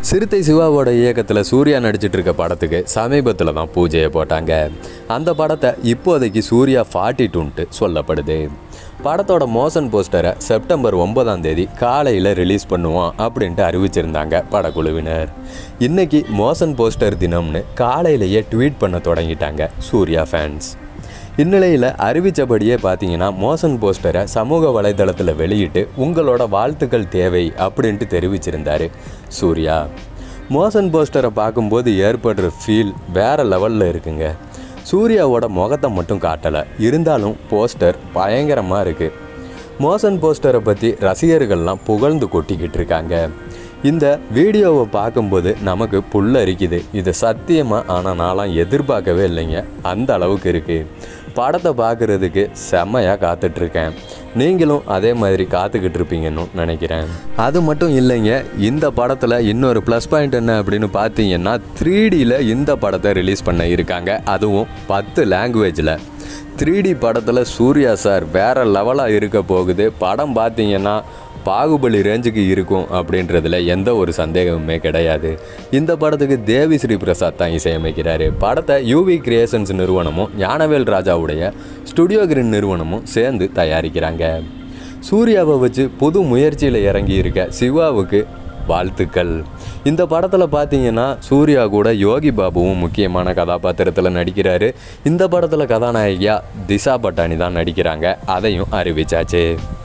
சிறுத்தை சிவாவோட இயக்கத்தில் சூர்யா நடிச்சிட்டு இருக்க படத்துக்கு சமீபத்தில் தான் பூஜையை போட்டாங்க அந்த படத்தை இப்போதைக்கு சூர்யா ஃபார்ட்டி டூன்ட்டு சொல்லப்படுது படத்தோட மோஷன் போஸ்டரை செப்டம்பர் ஒன்பதாம் தேதி காலையில் ரிலீஸ் பண்ணுவோம் அப்படின்ட்டு அறிவிச்சிருந்தாங்க படக்குழுவினர் இன்னைக்கு மோஷன் போஸ்டர் தினம்னு காலையிலேயே ட்வீட் பண்ண தொடங்கிட்டாங்க சூர்யா ஃபேன்ஸ் இந்நிலையில் அறிவித்தபடியே பார்த்தீங்கன்னா மோஷன் போஸ்டரை சமூக வலைதளத்தில் வெளியிட்டு உங்களோட வாழ்த்துக்கள் தேவை அப்படின்ட்டு தெரிவிச்சிருந்தாரு சூர்யா மோஷன் போஸ்டரை பார்க்கும்போது ஏற்படுற ஃபீல் வேற லெவலில் இருக்குங்க சூர்யாவோட முகத்தை மட்டும் காட்டலை இருந்தாலும் போஸ்டர் பயங்கரமாக இருக்குது மோஷன் போஸ்டரை பற்றி ரசிகர்கள்லாம் புகழ்ந்து கொட்டிக்கிட்டு இருக்காங்க இந்த வீடியோவை பார்க்கும்போது நமக்கு புல்லரிக்குது இது சத்தியமாக ஆனால் நான்லாம் எதிர்பார்க்கவே இல்லைங்க அந்த அளவுக்கு இருக்குது படத்தை பார்க்குறதுக்கு செம்மையாக காத்துட்ருக்கேன் நீங்களும் அதே மாதிரி காத்துக்கிட்டு இருப்பீங்கன்னு நினைக்கிறேன் அது மட்டும் இல்லைங்க இந்த படத்தில் இன்னொரு ப்ளஸ் பாயிண்ட் என்ன அப்படின்னு பார்த்தீங்கன்னா த்ரீ டியில் இந்த படத்தை ரிலீஸ் பண்ண இருக்காங்க அதுவும் பத்து லாங்குவேஜில் த்ரீ டி படத்தில் சூர்யா சார் வேறு லெவலாக இருக்க போகுது படம் பார்த்தீங்கன்னா பாகுபலி ரேஞ்சுக்கு இருக்கும் அப்படின்றதுல எந்த ஒரு சந்தேகமுமே கிடையாது இந்த படத்துக்கு தேவி ஸ்ரீ பிரசாத் தான் இசையமைக்கிறாரு படத்தை யூவி கிரியேஷன்ஸ் நிறுவனமும் ஞானவேல் ராஜாவுடைய ஸ்டுடியோ கிரீன் நிறுவனமும் சேர்ந்து தயாரிக்கிறாங்க சூர்யாவை வச்சு புது முயற்சியில் இறங்கி இருக்க சிவாவுக்கு வாழ்த்துக்கள் இந்த படத்தில் பார்த்தீங்கன்னா சூர்யா கூட யோகி பாபுவும் முக்கியமான கதாபாத்திரத்தில் நடிக்கிறாரு இந்த படத்தில் கதாநாயகியா திசா பட்டானி தான் நடிக்கிறாங்க அதையும் அறிவிச்சாச்சு